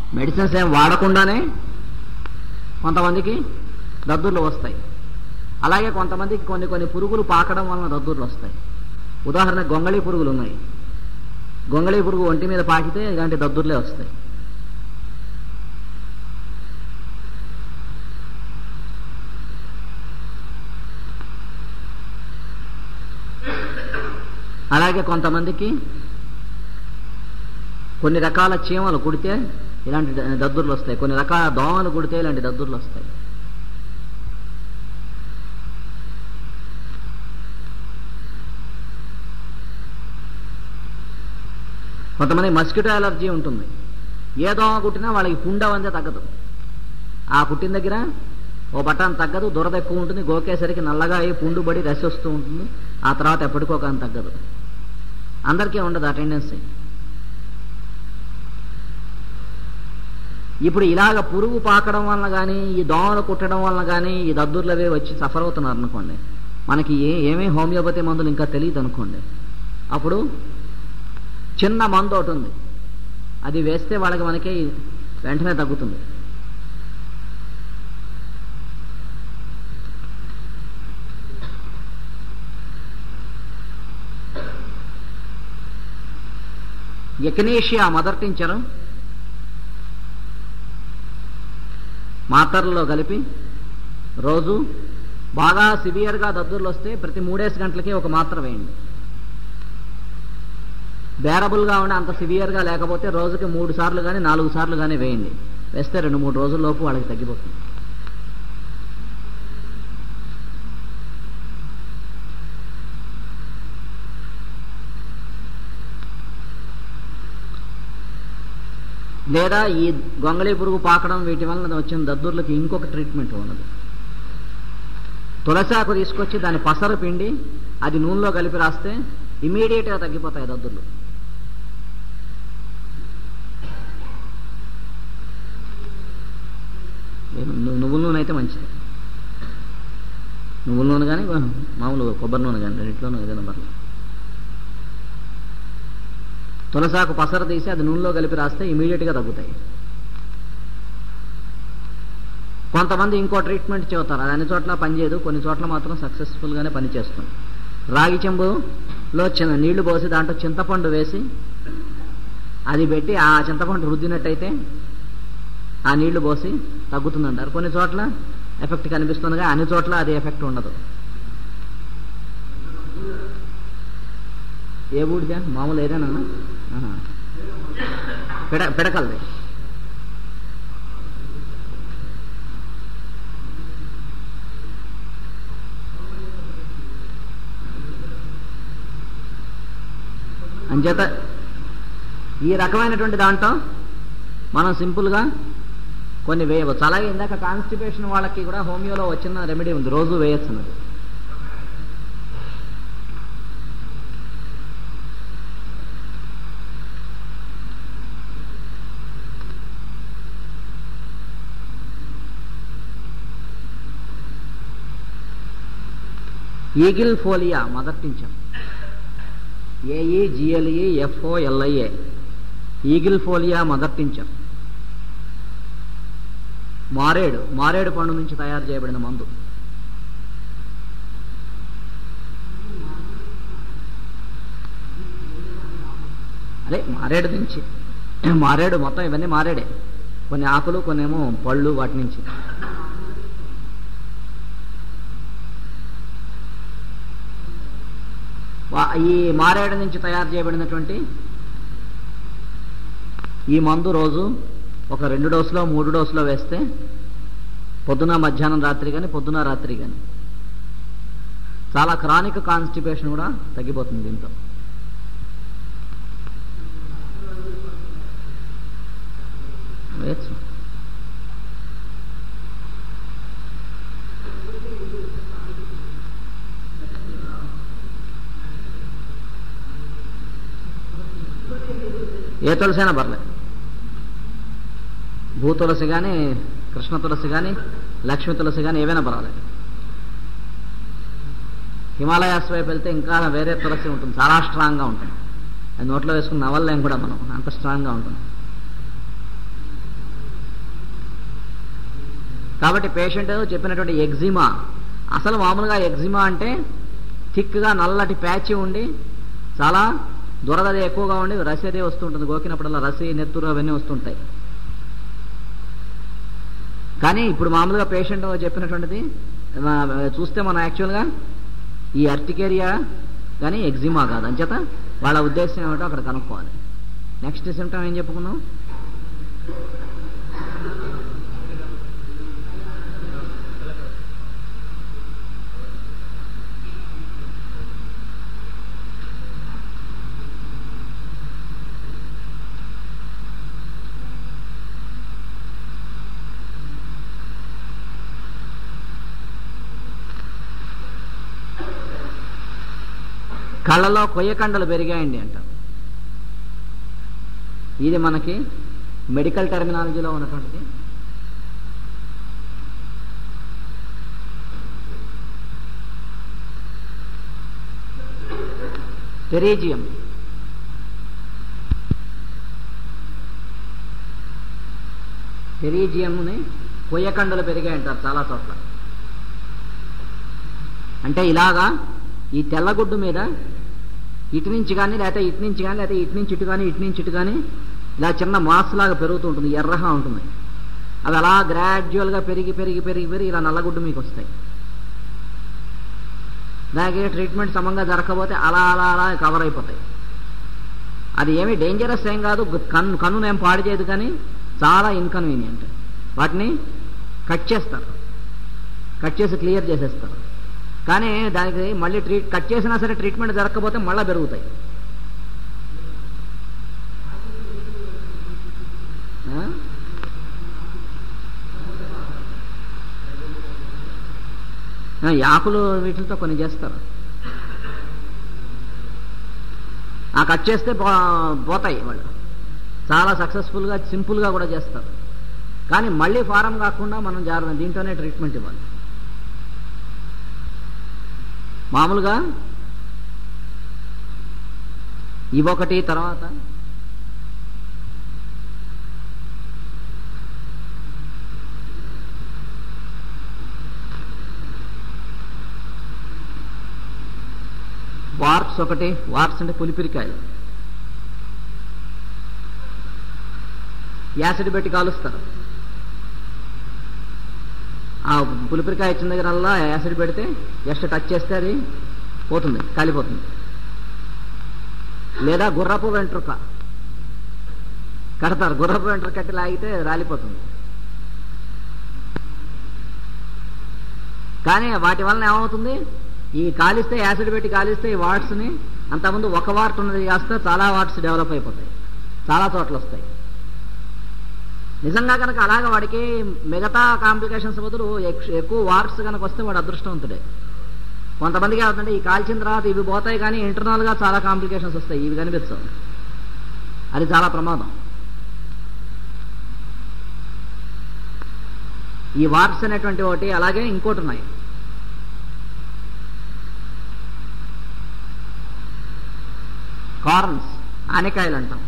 Medicines ఏం వాడకుండానే కొంతమందికి దద్దుర్లు వస్తాయి అలాగే కొంతమందికి కొన్ని కొన్ని పురుగులు పాకడం వలన దద్దుర్లు వస్తాయి ఉదాహరణ గొంగళి పురుగులు ఉన్నాయి గొంగళి పురుగు ఒంటి మీద పాకితే ఇలాంటి దద్దుర్లే వస్తాయి అలాగే కొంతమందికి కొన్ని రకాల చీమలు కుడితే ఇలాంటి ద- దద్దుర్లు వస్తాయి కొన్ని రకాల దోమలు కుడితే ఇలాంటి దద్దుర్లు వస్తాయి కొంతమంది మస్కిటో అలర్జీ ఉంటుంది ఏ దోమ కుట్టినా వాళ్ళకి పుండ వందే తగ్గదు ఆ కుట్టిన దగ్గర ఓ బటాన్ తగ్గదు దురద ఎక్కువ ఉంటుంది గోకేసరికి నల్లగా అయ్యి పుండు పడి రసి వస్తూ ఉంటుంది ఆ తర్వాత ఎప్పటికో కానీ తగ్గదు అందరికీ ఉండదు ఆ టెండెన్సీ ఇప్పుడు ఇలాగ పురుగు పాకడం వలన కానీ ఈ దోమలు కుట్టడం వలన కానీ ఈ దద్దుర్లవే వచ్చి సఫర్ అవుతున్నారు అనుకోండి మనకి ఏ ఏమీ హోమియోపతి మందులు ఇంకా తెలియదు అనుకోండి అప్పుడు చిన్న మందు ఒకటి ఉంది అది వేస్తే వాళ్ళకి మనకి వెంటనే తగ్గుతుంది ఎకనేషియా మదర్ టించరు మాత్రల్లో కలిపి రోజు బాగా సివియర్గా దద్దుర్లు వస్తే ప్రతి మూడేసి గంటలకి ఒక మాత్ర వేయండి బేరబుల్గా ఉండి అంత సివియర్గా లేకపోతే రోజుకి మూడు సార్లు కానీ నాలుగు సార్లు కానీ వేయండి వేస్తే రెండు మూడు రోజుల్లోపు వాళ్ళకి తగ్గిపోతుంది లేదా ఈ గొంగళి పురుగు పాకడం వీటి వలన వచ్చిన దద్దుర్లకి ఇంకొక ట్రీట్మెంట్ ఉన్నది తులసాకు తీసుకొచ్చి దాని పసరు పిండి అది నూనెలో కలిపి రాస్తే ఇమీడియట్గా తగ్గిపోతాయి దద్దుర్లు ఏం ను- నువ్వుల నూనె అయితే మంచిది నువ్వుల నూనె కానీ మామూలు కొబ్బరి నూనె కానీ రెండింటిలోనూ ఏదైనా పర్లేదు తులసాకు పసరు తీసి అది నూనెలో కలిపి రాస్తే ఇమీడియట్గా తగ్గుతాయి కొంతమంది ఇంకో ట్రీట్మెంట్ చెబుతారు అది అన్ని చోట్ల పనిచేయదు కొన్ని చోట్ల మాత్రం సక్సెస్ఫుల్గానే పనిచేస్తుంది రాగి చెంబులో చిన్న నీళ్లు పోసి దాంట్లో చింతపండు వేసి అది పెట్టి ఆ చింతపండు రుద్దినట్టయితే ఆ నీళ్లు పోసి తగ్గుతుందంటారు కొన్ని చోట్ల ఎఫెక్ట్ కనిపిస్తుందిగా అన్ని చోట్ల అది ఎఫెక్ట్ ఉండదు ఏ బూడిదా మామూలు ఏదేనా ఆహా. పిడ పిడకలది అంచేత ఈ రకమైనటువంటి దాంట్లో మనం సింపుల్గా కొన్ని వేయవచ్చు అలాగే ఇందాక కాన్స్టిపేషన్ వాళ్ళకి కూడా హోమియోలో వచ్చిన రెమెడీ ఉంది రోజు వేయచ్చు అన్నది ఈగిల్ ఫోలియా మొదటించాం A E G L E F O L I A Aegle folia మొదటించాం మారేడు మారేడు పండు నుంచి తయారు చేయబడిన మందు అదే మారేడు నుంచి మారేడు మొత్తం ఇవన్నీ మారేడే కొన్ని ఆకులు కొన్ని ఏమో పళ్ళు వాటి నుంచి వా- ఈ మారేడు నుంచి తయారు చేయబడినటువంటి ఈ మందు రోజు ఒక రెండు డోసులో మూడు డోసులో వేస్తే పొద్దున మధ్యాహ్నం రాత్రి కానీ పొద్దున రాత్రి కానీ చాలా క్రానిక్ కాన్స్టిపేషన్ కూడా తగ్గిపోతుంది దీంతో వేయచ్చు ఏ తులసి అయినా పర్లేదు భూ తులసి కానీ కృష్ణ తులసి కానీ లక్ష్మీ తులసి కానీ ఏవైనా పర్వాలేదు హిమాలయాస్ వైపు వెళ్తే ఇంకా వేరే తులసి ఉంటుంది చాలా స్ట్రాంగ్గా ఉంటుంది అది నోట్లో వేసుకుని నవల్లేం కూడా మనం అంత స్ట్రాంగ్గా ఉంటుంది కాబట్టి పేషెంట్ చెప్పినటువంటి ఎగ్జిమా అసలు మామూలుగా ఎగ్జిమా అంటే థిక్గా నల్లటి ప్యాచ్ ఉండి చాలా దురద ఎక్కువగా ఉండి రసి అదే వస్తుంటుంది గోకినప్పుడల్లా రసి నెత్తురు అవన్నీ వస్తుంటాయి కానీ ఇప్పుడు మామూలుగా పేషెంట్ చెప్పినటువంటిది మా- చూస్తే మనం యాక్చువల్గా ఈ అర్టికేరియా కానీ ఎగ్జిమా కాదు అంచేత వాళ్ళ ఉద్దేశం ఏమిటో అక్కడ కనుక్కోవాలి నెక్స్ట్ సిమ్టమ్ ఏం చెప్పుకున్నాం కళ్ళలో కొయ్యకండలు పెరిగాయండి అంటారు ఇది మనకి మెడికల్ టెర్మినాలజీలో ఉన్నటువంటిది టెరీజియం టెరీజియంని కొయ్యకండలు పెరిగాయంటారు చాలా చోట్ల అంటే ఇలాగా ఈ తెల్లగుడ్డు మీద ఇటు నుంచి కానీ లేకపోతే ఇటు నుంచి కానీ లేకపోతే ఇటు నుంచి ఇటు కానీ ఇటు నుంచి ఇటు కానీ ఇలా చిన్న మాస్ లాగా పెరుగుతూ ఉంటుంది ఎర్రగా ఉంటుంది అవి అలా గ్రాడ్యువల్గా పెరిగి పెరిగి పెరిగి పెరిగి ఇలా నల్లగుడ్డు మీకు వస్తాయి దానికి ట్రీట్మెంట్ సమంగా జరగకపోతే అలా అలా అలా కవర్ అయిపోతాయి అది ఏమి డేంజరస్ ఏం కాదు కన్ను కన్నును ఏం పాడు చేయదు కానీ చాలా ఇన్కన్వీనియంట్ వాటిని కట్ చేస్తారు కట్ చేసి క్లియర్ చేసేస్తారు కానీ దానికి మళ్ళీ ట్రీట్ కట్ చేసినా సరే ట్రీట్మెంట్ జరగకపోతే మళ్ళీ పెరుగుతాయి ఆ? ఆ, ఈ ఆకులు వీటితో కొన్ని చేస్తారు ఆ కట్ చేస్తే పో- పోతాయి వాళ్ళు చాలా సక్సెస్ఫుల్గా సింపుల్గా కూడా చేస్తారు కానీ మళ్ళీ ఫారం కాకుండా మనం జాగ్రత్త దీంట్లోనే ట్రీట్మెంట్ ఇవ్వాలి మామూలుగా ఇవొకటి తర్వాత వార్ప్స్ ఒకటి వార్ప్స్ అంటే పులిపిరికాయలు యాసిడ్ పెట్టి కాలుస్తారు ఆ పులిపిరికాయ ఇచ్చిన దగ్గరల్లా యాసిడ్ పెడితే జస్ట్ టచ్ చేస్తే అది పోతుంది కాలిపోతుంది లేదా గుర్రపు వెంట్రుక కడతారు గుర్రపు వెంట్రుక కట్టి లాగితే రాలిపోతుంది కానీ వాటి వలన ఏమవుతుంది ఈ కాలిస్తే యాసిడ్ పెట్టి కాలిస్తే ఈ వాట్స్ని అంతకుముందు ఒక వార్ట్ ఉన్నది కాస్త చాలా వాట్స్ డెవలప్ అయిపోతాయి చాలా చోట్ల వస్తాయి నిజంగా కనుక అలాగ వాడికి మిగతా కాంప్లికేషన్స్ బదులు ఎక్- ఎక్కువ వార్ట్స్ కనుక వస్తే వాడు అదృష్టవంతుడే కొంతమందికి ఏమవుతుందంటే ఈ కాల్చిన తర్వాత ఇవి పోతాయి కానీ ఇంటర్నల్ గా చాలా కాంప్లికేషన్స్ వస్తాయి ఇవి కనిపించవు అది చాలా ప్రమాదం ఈ వార్ట్స్ అనేటువంటి ఒకటి అలాగే ఇంకోటి ఉన్నాయి కార్న్స్ ఆనకాయలు అంటాం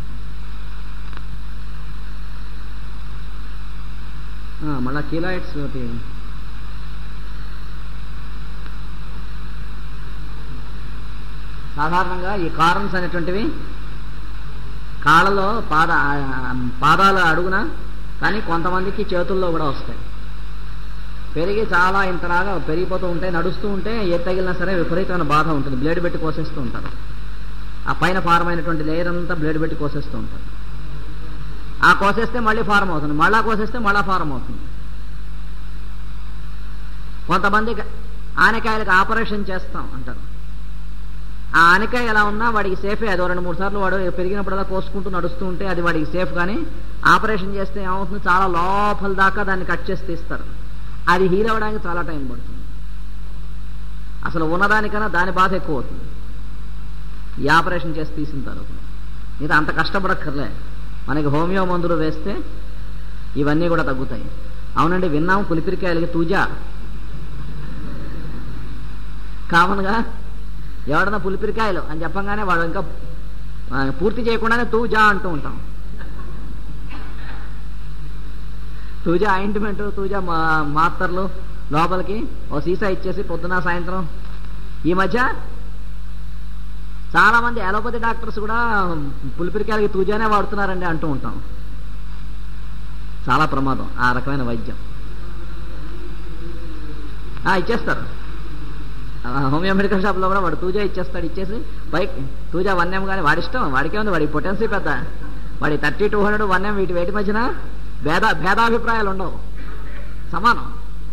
ఆ, మళ్ళా కీలాయిడ్స్ ఒకటి సాధారణంగా ఈ కార్న్స్ అనేటువంటివి కాళ్ళలో పాద ఆ, పాదాల అడుగున కానీ కొంతమందికి చేతుల్లో కూడా వస్తాయి పెరిగి చాలా ఇంతలాగా పెరిగిపోతూ ఉంటాయి నడుస్తూ ఉంటే ఏ తగిలినా సరే విపరీతమైన బాధ ఉంటుంది బ్లేడ్ పెట్టి కోసేస్తూ ఉంటారు ఆ పైన ఫారం అయినటువంటి లేయర్ అంతా బ్లేడ్ పెట్టి కోసేస్తూ ఉంటారు ఆ కోసేస్తే మళ్ళీ ఫారం అవుతుంది మళ్ళా కోసేస్తే మళ్ళా ఫారం అవుతుంది కొంతమందికి ఆనకాయలకు ఆపరేషన్ చేస్తాం అంటారు ఆ ఆనకాయ ఎలా ఉన్నా వాడికి సేఫే అది ఓ రెండు మూడు సార్లు వాడు పెరిగినప్పుడల్లా కోసుకుంటూ నడుస్తూ ఉంటే అది వాడికి సేఫ్ కానీ ఆపరేషన్ చేస్తే ఏమవుతుంది చాలా లోపల దాకా దాన్ని కట్ చేసి తీస్తారు అది హీల్ అవ్వడానికి చాలా టైం పడుతుంది అసలు ఉన్నదానికన్నా దాని బాధ ఎక్కువ అవుతుంది ఈ ఆపరేషన్ చేసి తీసిన తర్వాత ఇది అంత కష్టపడక్కర్లే మనకి హోమియో మందులు వేస్తే ఇవన్నీ కూడా తగ్గుతాయి అవునండి విన్నాం పులిపిరికాయలకి తూజా కామన్గా ఎవడన్నా పులిపిరికాయలు అని చెప్పంగానే వాడు ఇంకా ఆ, పూర్తి చేయకుండానే తూజా అంటూ ఉంటాం తూజా ఆయింట్మెంట్ తూజా మా మాత్రలు లోపలికి ఓ సీసా ఇచ్చేసి పొద్దున సాయంత్రం ఈ మధ్య చాలా మంది అలోపతి డాక్టర్స్ కూడా పులిపిరికాయలకి తూజానే వాడుతున్నారండి అంటూ ఉంటాం చాలా ప్రమాదం ఆ రకమైన వైద్యం ఆ, ఇచ్చేస్తారు ఆ, హోమియో మెడికల్ షాప్లో కూడా వాడు తూజా ఇచ్చేస్తాడు ఇచ్చేసి బైక్ తూజా వన్ ఎం కానీ వాడి ఇష్టం వాడికే ఉంది వాడి పొటెన్సీ పెద్ద వాడి thirty two hundred one M వీటి వేటి మధ్యన భేద భేదాభిప్రాయాలు ఉండవు సమానం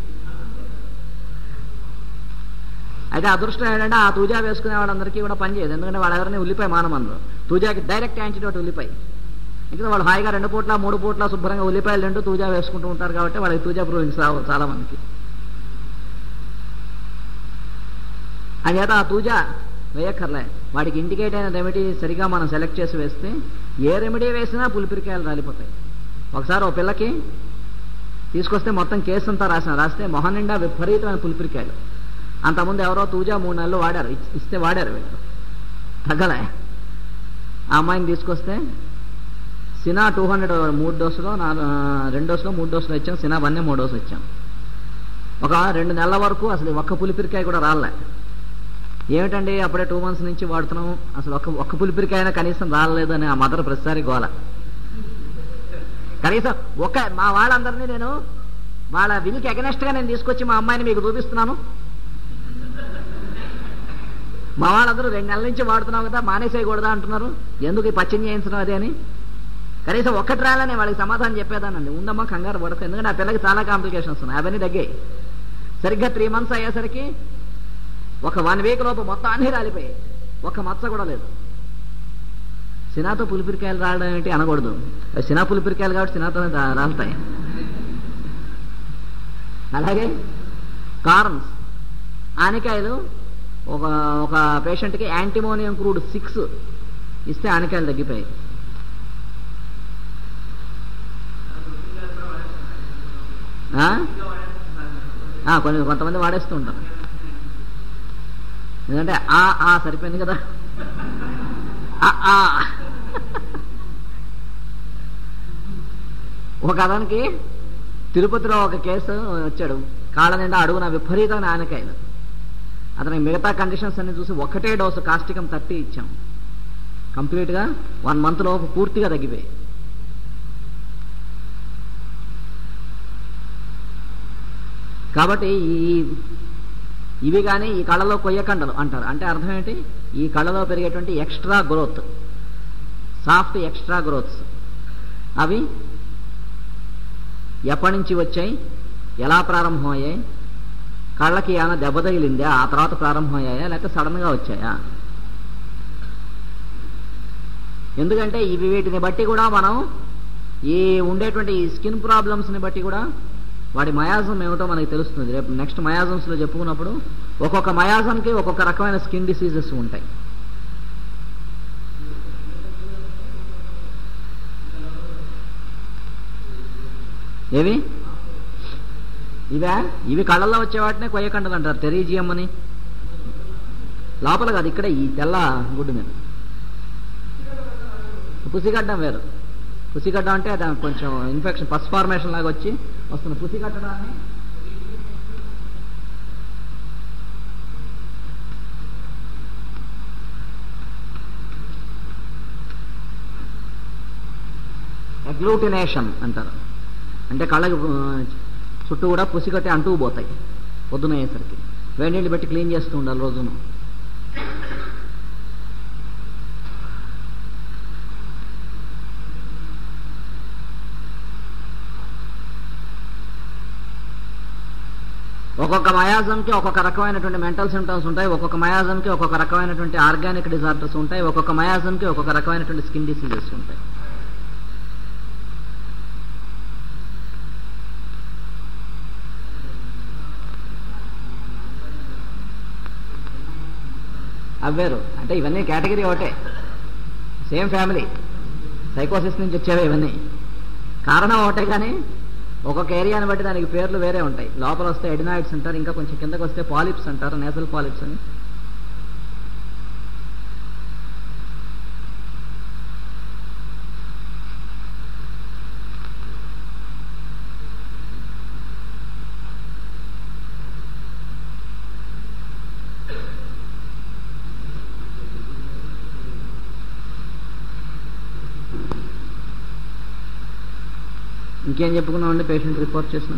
అయితే అదృష్టం ఏంటంటే ఆ తూజా వేసుకునే వాళ్ళందరికీ కూడా పనిచేయదు ఎందుకంటే వాళ్ళెవరిని ఉల్లిపాయ మానమన్నారు తూజాకి డైరెక్ట్ యాంటీడోట్ ఉల్లిపాయ ఇంకా వాళ్ళు హాయిగా రెండు పూట్ల మూడు పూట్ల శుభ్రంగా ఉల్లిపాయలు రెండు తూజా వేసుకుంటూ ఉంటారు కాబట్టి వాళ్ళకి తూజా ప్రూవింగ్స్ రావు చాలా మందికి అంచేత ఆ తూజా వేయక్కర్లే వాడికి ఇండికేట్ అయిన రెమెడీ సరిగా మనం సెలెక్ట్ చేసి వేస్తే ఏ రెమెడీ వేసినా పులిపిరికాయలు రాలిపోతాయి ఒకసారి ఓ పిల్లకి తీసుకొస్తే మొత్తం కేసు అంతా రాసిన రాస్తే మొహం నిండా విపరీతమైన పులిపిరికాయలు అంతకుముందు ఎవరో తూజా మూడు నెలలు వాడారు ఇచ్- ఇస్తే వాడారు వీళ్ళు తగ్గలే ఆ అమ్మాయిని తీసుకొస్తే సినా టూ హండ్రెడ్ మూడు డోసులో నా రెండు డోసులో మూడు డోసులు ఇచ్చాం సినా వన్నే మూడు డోసులు ఇచ్చాం ఒక రెండు నెలల వరకు అసలు ఒక్క పులిపిరికాయ కూడా రాలే ఏమిటండి అప్పుడే టూ మంత్స్ నుంచి వాడుతున్నాం అసలు ఒక్క ఒక్క పులిపిరికాయన కనీసం రాలేదు అని ఆ మదర్ ప్రతిసారి గోల కనీసం ఒక్క మా వాళ్ళందరినీ నేను వాళ్ళ వినికి అగనెస్ట్ గా నేను తీసుకొచ్చి మా అమ్మాయిని మీకు చూపిస్తున్నాను మా వాళ్ళందరూ రెండు నెలల నుంచి వాడుతున్నావు కదా మానేసేయకూడదా అంటున్నారు ఎందుకు ఈ పచ్చని చేయించడం అదే అని కనీసం ఒక్కటి రాలని వాళ్ళకి సమాధానం చెప్పేదానండి ఉందమ్మా కంగారు పడతాయి ఎందుకంటే ఆ పిల్లకి చాలా కాంప్లికేషన్స్ ఉన్నాయి అవన్నీ తగ్గాయి సరిగ్గా త్రీ మంత్స్ అయ్యేసరికి ఒక వన్ వీక్ లోపు మొత్తం అన్ని రాలిపోయాయి ఒక్క మచ్చ కూడా లేదు సినాతో పులిపిరికాయలు రావడం ఏంటి అనకూడదు అవి సినా పులిపిరికాయలు కాబట్టి సినాతోనే రా- రాలుతాయి అలాగే కార్న్స్ ఆనకాయలు ఒక ఒక పేషెంట్కి యాంటీమోనియం క్రూడ్ సిక్స్ ఇస్తే ఆనకాయలు తగ్గిపోయాయి ఆ? ఆ, కొన్ని కొంతమంది వాడేస్తూ ఉంటారు ఎందుకంటే ఆ ఆ సరిపోయింది కదా ఆ, ఆ. ఒక అతనికి తిరుపతిలో ఒక కేసు వచ్చాడు కాళ్ళ నిండా అడుగున విపరీతమైన ఆనకాయలు అతనికి మిగతా కండిషన్స్ అన్ని చూసి ఒకటే డోసు కాస్టికం థర్టీ ఇచ్చాం కంప్లీట్గా వన్ మంత్ లోపు పూర్తిగా తగ్గిపోయాయి కాబట్టి ఈ ఇవి కానీ ఈ కళ్ళలో కొయ్యకండలు అంటారు అంటే అర్థం ఏంటి ఈ కళ్ళలో పెరిగేటువంటి extra growth soft extra growths అవి ఎప్పటి నుంచి వచ్చాయి ఎలా ప్రారంభమయ్యాయి కళ్ళకి ఏమైనా దెబ్బ తగిలిందా ఆ తర్వాత ప్రారంభమయ్యాయా లేకపోతే సడన్గా వచ్చాయా ఎందుకంటే ఇవి వీటిని బట్టి కూడా మనం ఈ ఉండేటువంటి ఈ స్కిన్ ప్రాబ్లమ్స్ని బట్టి కూడా వాడి మయాజం ఏమిటో మనకి తెలుస్తుంది రేపు నెక్స్ట్ మయాజమ్స్లో చెప్పుకున్నప్పుడు ఒక్కొక్క మయాజంకి ఒక్కొక్క రకమైన స్కిన్ డిసీజెస్ ఉంటాయి ఏవి ఇవా ఇవి కళ్ళల్లో వచ్చే వాటినే కొయ్యకండలు అంటారు టెరీజియం అని లోపల కాదు ఇక్కడే ఈ తెల్ల గుడ్డు మీద పుసిగడ్డం వేరు పుసిగడ్డం అంటే అది కొంచెం ఇన్ఫెక్షన్ పస్ ఫార్మేషన్ లాగా వచ్చి వస్తుంది పుసిగడ్డడాన్ని అగ్లూటినేషన్ అంటారు అంటే కళ్ళకి ఆ, చుట్టూ కూడా పుసిగట్టి అంటూ పోతాయి పొద్దున అయ్యేసరికి వేడి నీళ్ళు పెట్టి క్లీన్ చేస్తూ ఉండాలి రోజును ఒక్కొక్క మయాజంకి ఒక్కొక్క రకమైనటువంటి మెంటల్ సిమ్టమ్స్ ఉంటాయి ఒక్కొక్క మయాజంకి ఒక్కొక్క రకమైనటువంటి ఆర్గానిక్ డిజార్డర్స్ ఉంటాయి ఒక్కొక్క మయాజంకి ఒక్కొక్క రకమైనటువంటి స్కిన్ డిసీజెస్ ఉంటాయి అవ్వేరు అంటే ఇవన్నీ కేటగిరీ ఒకటే సేమ్ ఫ్యామిలీ సైకోసిస్ నుంచి వచ్చేవే ఇవన్నీ కారణం ఒకటే కానీ ఒక్కొక్క ఏరియాని బట్టి దానికి పేర్లు వేరే ఉంటాయి లోపల వస్తే ఎడినాయిడ్స్ అంటారు ఇంకా కొంచెం కిందకు వస్తే పాలిప్స్ అంటారు నేసల్ పాలిప్స్ అని ఇంకేం చెప్పుకున్నామండి పేషెంట్ రిపోర్ట్ చేసిన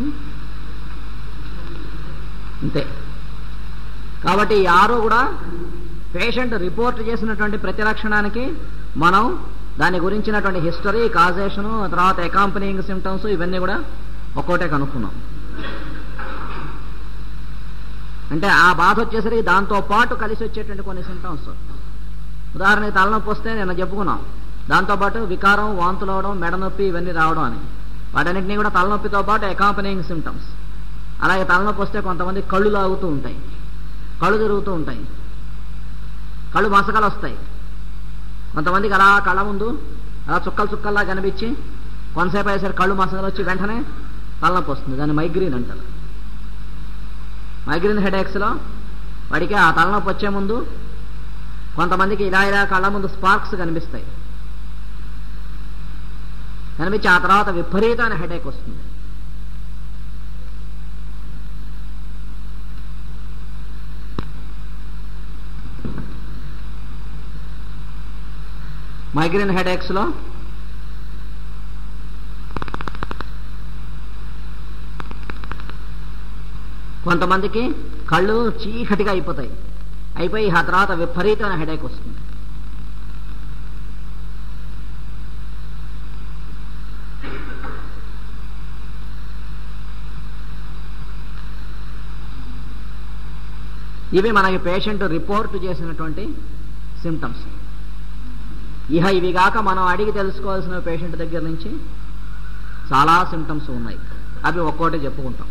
అంతే కాబట్టి ఈ ఆరు కూడా పేషెంట్ రిపోర్ట్ చేసినటువంటి ప్రతి లక్షణానికి మనం దాని గురించినటువంటి హిస్టరీ కాజేషను తర్వాత అకాంపనీయింగ్ సిమ్టమ్స్ ఇవన్నీ కూడా ఒక్కోటే కనుక్కున్నాం అంటే ఆ బాధ వచ్చేసరికి దాంతో పాటు కలిసి వచ్చేటువంటి కొన్ని సిమ్టమ్స్ ఉదాహరణకి తలనొప్పి వస్తే నిన్న చెప్పుకున్నాం దాంతోపాటు వికారం వాంతులు అవడం మెడ నొప్పి ఇవన్నీ రావడం అని వాటన్నిటినీ కూడా తలనొప్పితో పాటు అకాంపనీయింగ్ సిమ్టమ్స్ అలాగే తలనొప్పి వస్తే కొంతమంది కళ్ళు లాగుతూ ఉంటాయి కళ్ళు తిరుగుతూ ఉంటాయి కళ్ళు మసకలు వస్తాయి కొంతమందికి అలా కళ్ళ ముందు అలా చుక్కలు చుక్కల్లా కనిపించి కొంతసేపు అయ్యేసరికి కళ్ళు మసకలు వచ్చి వెంటనే తలనొప్పి వస్తుంది దాన్ని మైగ్రీన్ అంటారు మైగ్రీన్ హెడేక్స్లో వాడికి ఆ తలనొప్పి వచ్చే ముందు కొంతమందికి ఇలా ఇలా కళ్ళ ముందు స్పార్క్స్ కనిపిస్తాయి కనిపించి ఆ తర్వాత విపరీతమైన హెడేక్ వస్తుంది మైగ్రేన్ హెడేక్స్లో కొంతమందికి కళ్ళు చీకటిగా అయిపోతాయి అయిపోయి ఆ తర్వాత విపరీతమైన హెడేక్ వస్తుంది ఇవి మనకి పేషెంట్ రిపోర్ట్ చేసినటువంటి సిమ్టమ్స్ ఇహ ఇవి కాక మనం అడిగి తెలుసుకోవాల్సిన పేషెంట్ దగ్గర నుంచి చాలా సిమ్టమ్స్ ఉన్నాయి అవి ఒక్కోటి చెప్పుకుంటాం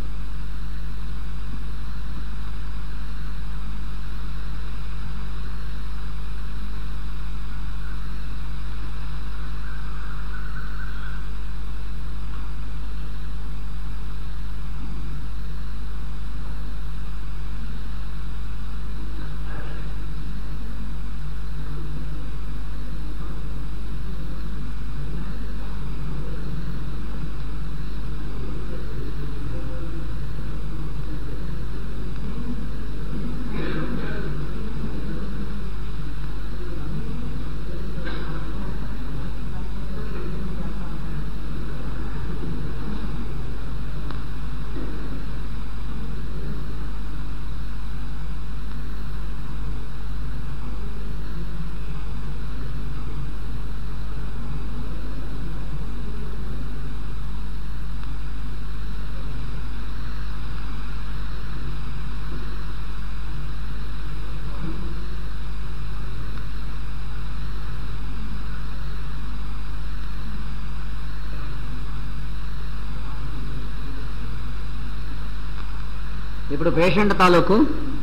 ఇప్పుడు పేషెంట్ తాలూకు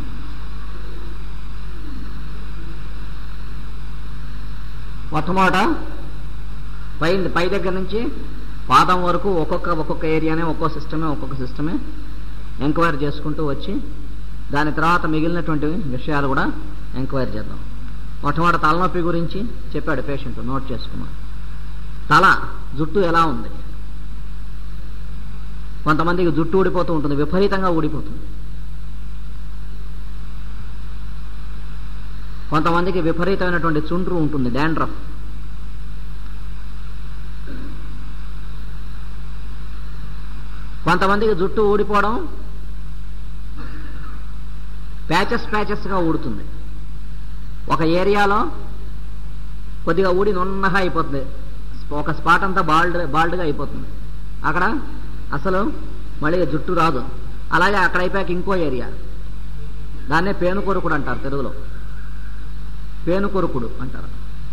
మొట్టమొదట పై పై దగ్గర నుంచి పాదం వరకు ఒక్కొక్క ఒక్కొక్క ఏరియానే ఒక్కో సిస్టమే ఒక్కొక్క సిస్టమే ఎంక్వైరీ చేసుకుంటూ వచ్చి దాని తర్వాత మిగిలినటువంటి విషయాలు కూడా ఎంక్వైరీ చేద్దాం మొట్టమొదటి తలనొప్పి గురించి చెప్పాడు పేషెంట్ నోట్ చేసుకున్నాం తల జుట్టు ఎలా ఉంది కొంతమందికి జుట్టు ఊడిపోతూ ఉంటుంది విపరీతంగా ఊడిపోతుంది కొంతమందికి విపరీతమైనటువంటి చుండ్రు ఉంటుంది డాండ్రఫ్ కొంతమందికి జుట్టు ఊడిపోవడం ప్యాచెస్ ప్యాచెస్గా ఊడుతుంది ఒక ఏరియాలో కొద్దిగా ఊడి నున్నగా అయిపోతుంది ఒక స్పాట్ అంతా బాల్డ్ బాల్డ్గా అయిపోతుంది అక్కడ అసలు మళ్ళీ జుట్టు రాదు అలాగే అక్కడ అయిపోయాక ఇంకో ఏరియా దాన్నే పేను కొరుకుడు అంటారు తెలుగులో పేను కొరుకుడు అంటారు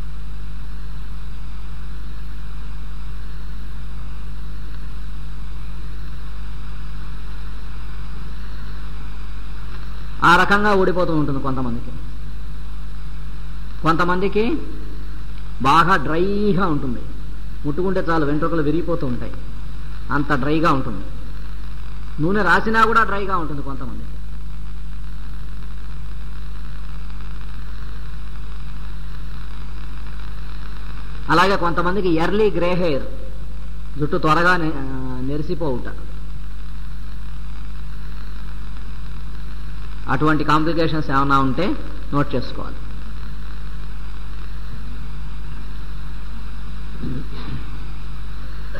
ఆ రకంగా ఊడిపోతూ ఉంటుంది కొంతమందికి కొంతమందికి బాగా డ్రైగా ఉంటుంది ముట్టుకుంటే చాలు వెంట్రుకలు విరిగిపోతూ ఉంటాయి అంత డ్రైగా ఉంటుంది నూనె రాసినా కూడా డ్రైగా ఉంటుంది కొంతమందికి అలాగే కొంతమందికి ఎర్లీ గ్రే హెయిర్ జుట్టు త్వరగా నె- ఆ, నెరిసిపోవుట అటువంటి కాంప్లికేషన్స్ ఏమైనా ఉంటే నోట్ చేసుకోవాలి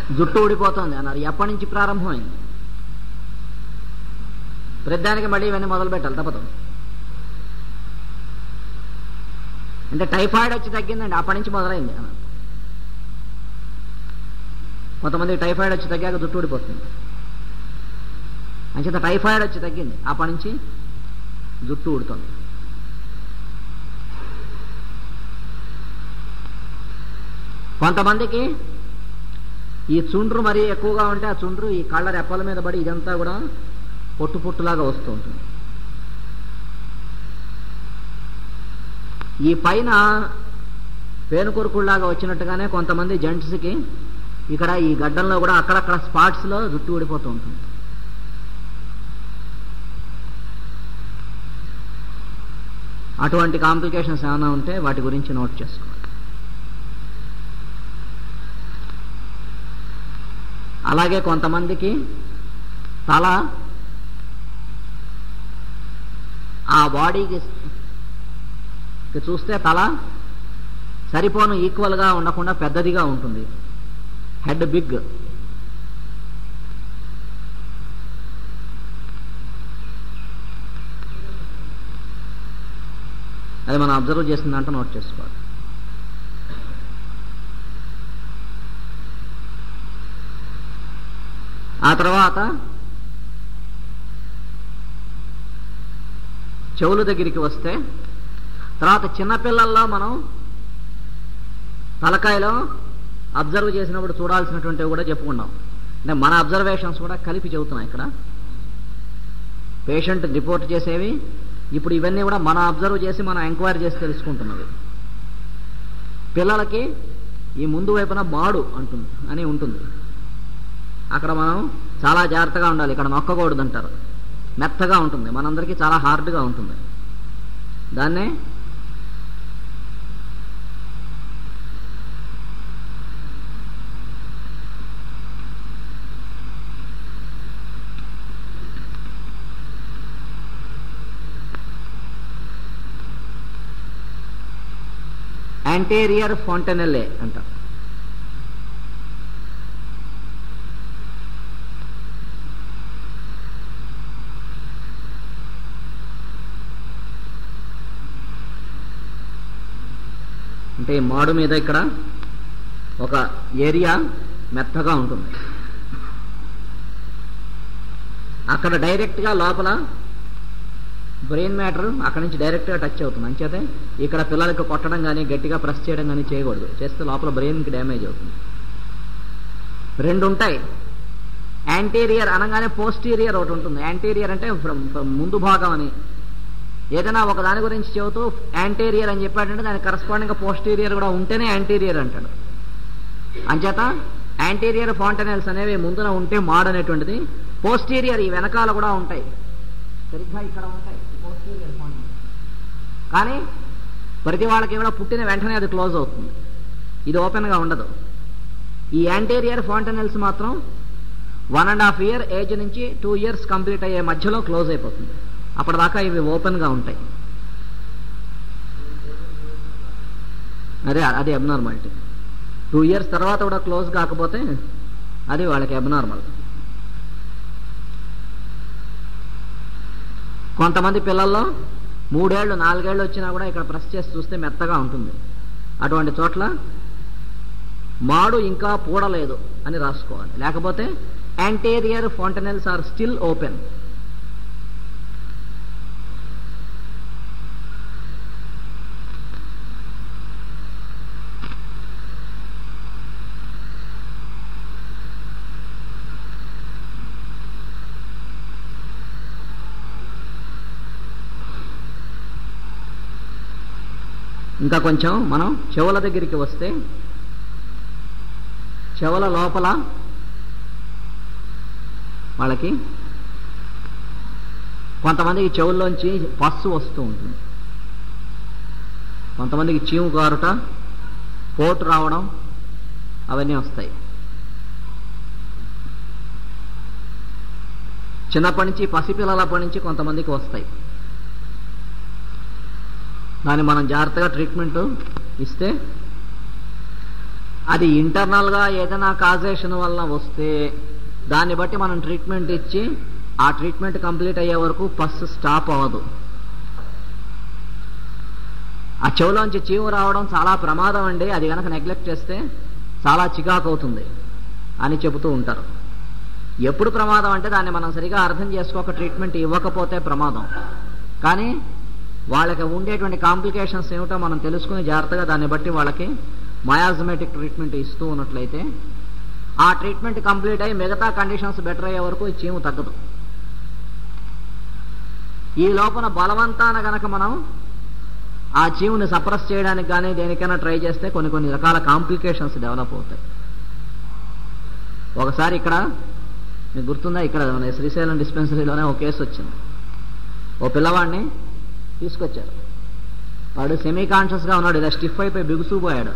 జుట్టు ఊడిపోతుంది అన్నారు ఎప్పటి నుంచి ప్రారంభమైంది ప్రతిదానికి మళ్ళీ ఇవన్నీ మొదలు పెట్టాలి తప్పదు అంటే టైఫాయిడ్ వచ్చి తగ్గిందండి అప్పటి నుంచి మొదలైంది అన్నారు కొంతమంది టైఫాయిడ్ వచ్చి తగ్గాక జుట్టు ఊడిపోతుంది అంచేత టైఫాయిడ్ వచ్చి తగ్గింది అప్పటి నుంచి జుట్టు ఊడుతుంది కొంతమందికి ఈ చుండ్రు మరీ ఎక్కువగా ఉంటే ఆ చుండ్రు ఈ కళ్ళ రెప్పల మీద పడి ఇదంతా కూడా పొట్టు పొట్టులాగా వస్తూ ఉంటుంది ఈ పైన పేనుకొరుకుల్లాగా వచ్చినట్టుగానే కొంతమంది జెంట్స్కి ఇక్కడ ఈ గడ్డంలో కూడా అక్కడక్కడ స్పాట్స్లో జుట్టు ఊడిపోతూ ఉంటుంది అటువంటి కాంప్లికేషన్స్ ఏమైనా ఉంటే వాటి గురించి నోట్ చేసుకోవాలి అలాగే కొంతమందికి తల ఆ బాడీకి చూస్తే తల సరిపోను ఈక్వల్గా ఉండకుండా పెద్దదిగా ఉంటుంది హెడ్ బిగ్ అది మనం అబ్జర్వ్ చేసిందంటే నోట్ చేసుకోవాలి ఆ తర్వాత చెవుల దగ్గరికి వస్తే తర్వాత చిన్నపిల్లల్లో మనం తలకాయలో అబ్జర్వ్ చేసినప్పుడు చూడాల్సినటువంటివి కూడా చెప్పుకున్నాం అంటే మన అబ్జర్వేషన్స్ కూడా కలిపి చెబుతున్నాం ఇక్కడ పేషెంట్ రిపోర్ట్ చేసేవి ఇప్పుడు ఇవన్నీ కూడా మనం అబ్జర్వ్ చేసి మనం ఎంక్వైరీ చేసి తెలుసుకుంటున్నవి పిల్లలకి ఈ ముందు వైపున మాడు అంటుంది అని ఉంటుంది అక్కడ మనం చాలా జాగ్రత్తగా ఉండాలి ఇక్కడ నొక్కకూడదు అంటారు మెత్తగా ఉంటుంది మనందరికీ చాలా హార్డ్గా ఉంటుంది దాన్నే యాంటీరియర్ ఫాంటనెల్లే అంటారు అంటే ఈ మాడు మీద ఇక్కడ ఒక ఏరియా మెత్తగా ఉంటుంది అక్కడ డైరెక్ట్గా లోపల బ్రెయిన్ మ్యాటర్ అక్కడ నుంచి డైరెక్ట్గా టచ్ అవుతుంది అంచేతే ఇక్కడ పిల్లలకి కొట్టడం కానీ గట్టిగా ప్రెస్ చేయడం కానీ చేయకూడదు చేస్తే లోపల బ్రెయిన్కి డ్యామేజ్ అవుతుంది రెండు ఉంటాయి యాంటీరియర్ అనగానే పోస్టీరియర్ ఒకటి ఉంటుంది యాంటీరియర్ అంటే ఫ్రమ్ ముందు భాగం అని ఏదైనా ఒక దాని గురించి చెబుతూ యాంటీరియర్ అని చెప్పాడంటే దానికి కరస్పాండింగ్ పోస్టీరియర్ కూడా ఉంటేనే యాంటీరియర్ అంటాడు అంచేత యాంటీరియర్ ఫాంటనెల్స్ అనేవి ముందున ఉంటే మాడ్ అనేటువంటిది పోస్టీరియర్ ఈ వెనకాల కూడా ఉంటాయి సరిగ్గా ఇక్కడ ఉంటాయి పోస్టీరియర్ ఫాంటనెల్స్ కానీ ప్రతి వాళ్ళకి కూడా పుట్టిన వెంటనే అది క్లోజ్ అవుతుంది ఇది ఓపెన్గా ఉండదు ఈ యాంటీరియర్ ఫాంటనెల్స్ మాత్రం one and half year age నుంచి టూ ఇయర్స్ కంప్లీట్ అయ్యే మధ్యలో క్లోజ్ అయిపోతుంది అప్పటిదాకా ఇవి ఓపెన్గా ఉంటాయి అదే అది అబ్నార్మాలిటీ టూ ఇయర్స్ తర్వాత కూడా క్లోజ్ కాకపోతే అది వాళ్ళకి అబ్నార్మల్ కొంతమంది పిల్లల్లో మూడేళ్లు నాలుగేళ్లు వచ్చినా కూడా ఇక్కడ ప్రెస్ చేసి చూస్తే మెత్తగా ఉంటుంది అటువంటి చోట్ల మాడు ఇంకా పూడలేదు అని రాసుకోవాలి లేకపోతే anterior fontanelles are still open ఇంకా కొంచెం మనం చెవుల దగ్గరికి వస్తే చెవుల లోపల వాళ్ళకి కొంతమందికి చెవుల్లోంచి పస్సు వస్తూ ఉంటుంది కొంతమందికి చీము కారుట పోటు రావడం అవన్నీ వస్తాయి చిన్నప్పటి నుంచి పసిపిల్లలప్పటి నుంచి కొంతమందికి వస్తాయి దాన్ని మనం జాగ్రత్తగా ట్రీట్మెంట్ ఇస్తే అది ఇంటర్నల్గా ఏదైనా కాజేషన్ వల్ల వస్తే దాన్ని బట్టి మనం ట్రీట్మెంట్ ఇచ్చి ఆ ట్రీట్మెంట్ కంప్లీట్ అయ్యే వరకు పస్ స్టాప్ అవ్వదు ఆ చెవులోంచి చీము రావడం చాలా ప్రమాదం అండి అది కనుక నెగ్లెక్ట్ చేస్తే చాలా చికాకు అవుతుంది అని చెబుతూ ఉంటారు ఎప్పుడు ప్రమాదం అంటే దాన్ని మనం సరిగా అర్థం చేసుకోక ట్రీట్మెంట్ ఇవ్వకపోతే ప్రమాదం కానీ వాళ్ళకి ఉండేటువంటి కాంప్లికేషన్స్ ఏమిటో మనం తెలుసుకుని జాగ్రత్తగా దాన్ని బట్టి వాళ్ళకి మయాజమెటిక్ ట్రీట్మెంట్ ఇస్తూ ఉన్నట్లయితే ఆ ట్రీట్మెంట్ కంప్లీట్ అయ్యి మిగతా కండిషన్స్ బెటర్ అయ్యే వరకు ఈ చీము తగ్గదు ఈ లోపల బలవంతాన గనక మనం ఆ చీముని సప్రెస్ చేయడానికి కానీ దేనికైనా ట్రై చేస్తే కొన్ని కొన్ని రకాల కాంప్లికేషన్స్ డెవలప్ అవుతాయి ఒకసారి ఇక్కడ మీకు గుర్తుందా ఇక్కడ మన శ్రీశైలం డిస్పెన్సరీలోనే ఒక కేసు వచ్చింది ఓ పిల్లవాడిని తీసుకొచ్చారు వాడు సెమీ కాన్షియస్గా ఉన్నాడు ఇలా స్టిఫ్ అయిపోయి బిగుసుకుపోయాడు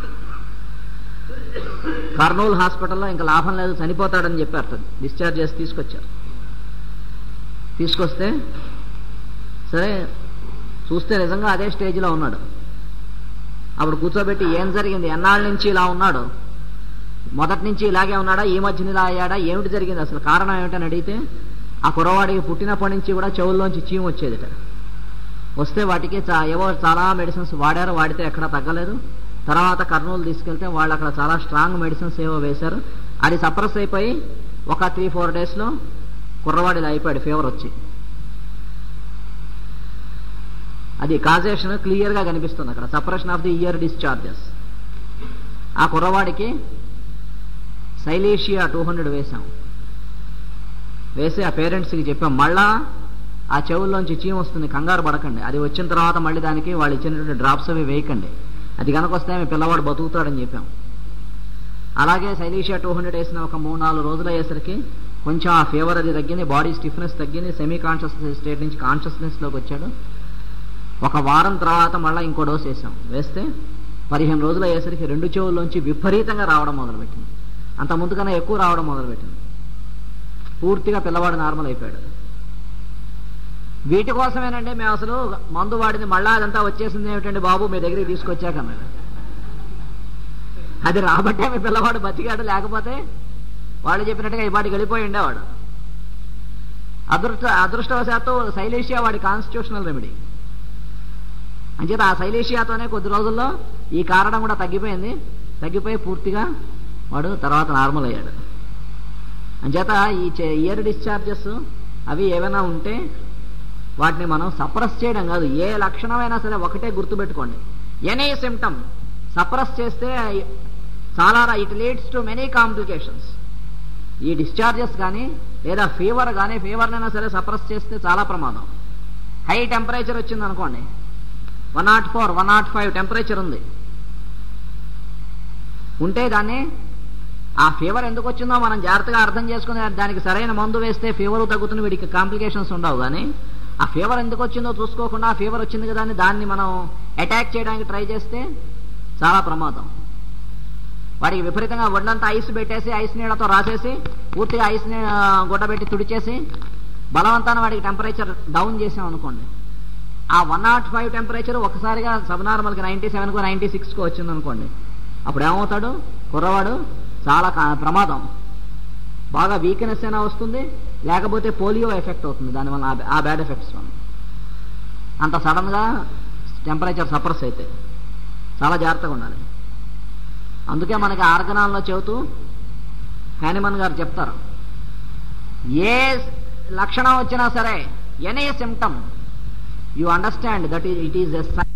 కర్నూలు హాస్పిటల్లో ఇంకా లాభం లేదు చనిపోతాడని చెప్పారు డిశ్చార్జ్ చేసి తీసుకొచ్చారు తీసుకొస్తే సరే చూస్తే నిజంగా అదే స్టేజ్లో ఉన్నాడు అప్పుడు కూర్చోబెట్టి ఏం జరిగింది ఎన్నాళ్ళ నుంచి ఇలా ఉన్నాడు మొదటి నుంచి ఇలాగే ఉన్నాడా ఈ మధ్యన ఇలా అయ్యాడా ఏమిటి జరిగింది అసలు కారణం ఏమిటని అడిగితే ఆ కుర్రవాడికి పుట్టినప్పటి నుంచి కూడా చెవుల్లోంచి చీము వచ్చేదిట వస్తే వాటికి చా ఏవో చాలా మెడిసిన్స్ వాడారు వాడితే ఎక్కడ తగ్గలేదు తర్వాత కర్నూలు తీసుకెళ్తే వాళ్ళు అక్కడ చాలా స్ట్రాంగ్ మెడిసిన్స్ ఏవో వేశారు అది సప్రెస్ అయిపోయి ఒక త్రీ ఫోర్ డేస్లో కుర్రవాడు ఇలా అయిపోయాడు ఫీవర్ వచ్చి అది కాజేషన్ క్లియర్గా కనిపిస్తుంది అక్కడ separation of the ear discharges ఆ కుర్రవాడికి సైలేషియా టూ హండ్రెడ్ వేశాం వేసి ఆ పేరెంట్స్కి చెప్పాం మళ్ళా ఆ చెవుల్లోంచి చీమ వస్తుంది కంగారు పడకండి అది వచ్చిన తర్వాత మళ్ళీ దానికి వాళ్ళు ఇచ్చినటువంటి డ్రాప్స్ అవి వేయకండి అది కనుక వస్తే మీ పిల్లవాడు బతుకుతాడని చెప్పాం అలాగే సైలీషియా టూ హండ్రెడ్ వేసిన ఒక మూడు నాలుగు రోజులు అయ్యేసరికి కొంచెం ఆ ఫీవర్ అది తగ్గింది బాడీ స్టిఫ్నెస్ తగ్గింది సెమీ కాన్షియస్ స్టేట్ నుంచి కాన్షియస్నెస్లోకి వచ్చాడు ఒక వారం తర్వాత మళ్ళీ ఇంకో డోస్ వేసాం వేస్తే పదిహేను రోజులు అయ్యేసరికి రెండు చెవుల్లోంచి విపరీతంగా రావడం మొదలుపెట్టింది అంత ముందుకన్నా ఎక్కువ రావడం మొదలుపెట్టింది పూర్తిగా పిల్లవాడు నార్మల్ అయిపోయాడు వీటి కోసమేనండి మేము అసలు మందు వాడింది మళ్ళా అదంతా వచ్చేసింది ఏమిటండి బాబు మీ దగ్గరికి తీసుకొచ్చాకన్నాడు అది రాబట్టే మీ పిల్లవాడు బతికాడు లేకపోతే వాళ్ళు చెప్పినట్టుగా ఈ పాటికి వెళ్ళిపోయి ఉండేవాడు అదృష్ట అదృష్టవశాత్తు శైలేషియా వాడి కాన్స్టిట్యూషనల్ రెమెడీ అంచేత ఆ శైలేషియాతోనే కొద్ది రోజుల్లో ఈ కారణం కూడా తగ్గిపోయింది తగ్గిపోయి పూర్తిగా వాడు తర్వాత నార్మల్ అయ్యాడు అంచేత ఈ ఇయర్ డిశ్చార్జెస్ అవి ఏమైనా ఉంటే వాటిని మనం సప్రెస్ చేయడం కాదు ఏ లక్షణమైనా సరే ఒకటే గుర్తుపెట్టుకోండి ఎనీ సిమ్టమ్ సప్రెస్ చేస్తే చాలా it leads to many complications ఈ డిశ్చార్జెస్ కానీ లేదా ఫీవర్ కానీ ఫీవర్నైనా సరే సప్రెస్ చేస్తే చాలా ప్రమాదం హై టెంపరేచర్ వచ్చింది అనుకోండి one nought four one nought five temperature ఉంది ఉంటే దాన్ని ఆ ఫీవర్ ఎందుకు వచ్చిందో మనం జాగ్రత్తగా అర్థం చేసుకుని దానికి సరైన మందు వేస్తే ఫీవర్ తగ్గుతుంది వీడికి కాంప్లికేషన్స్ ఉండవు కానీ ఆ ఫీవర్ ఎందుకు వచ్చిందో చూసుకోకుండా ఆ ఫీవర్ వచ్చింది కదా అని దాన్ని మనం అటాక్ చేయడానికి ట్రై చేస్తే చాలా ప్రమాదం వాడికి విపరీతంగా ఒళ్ళంతా ఐస్ పెట్టేసి ఐస్ నీళ్ళతో రాసేసి పూర్తిగా ఐస్ గుడ్డబెట్టి తుడిచేసి బలవంతాన వాడికి టెంపరేచర్ డౌన్ చేసాం అనుకోండి ఆ వన్ నాట్ ఫైవ్ టెంపరేచర్ ఒకసారిగా సబ్ నార్మల్కి నైంటీ సెవెన్కో నైంటీ సిక్స్కో వచ్చింది అనుకోండి అప్పుడు ఏమవుతాడు కుర్రవాడు చాలా ప్రమాదం బాగా వీక్నెస్ అయినా వస్తుంది లేకపోతే పోలియో ఎఫెక్ట్ అవుతుంది దానివల్ల ఆ బ్యాడ్ ఎఫెక్ట్స్ వల్ల అంత సడన్గా టెంపరేచర్ సప్రెస్ అయితే చాలా జాగ్రత్తగా ఉండాలి అందుకే మనకి ఆర్గనాల్లో చెబుతూ హ్యానిమన్ గారు చెప్తారు ఏ లక్షణం వచ్చినా సరే any symptom you understand that it is a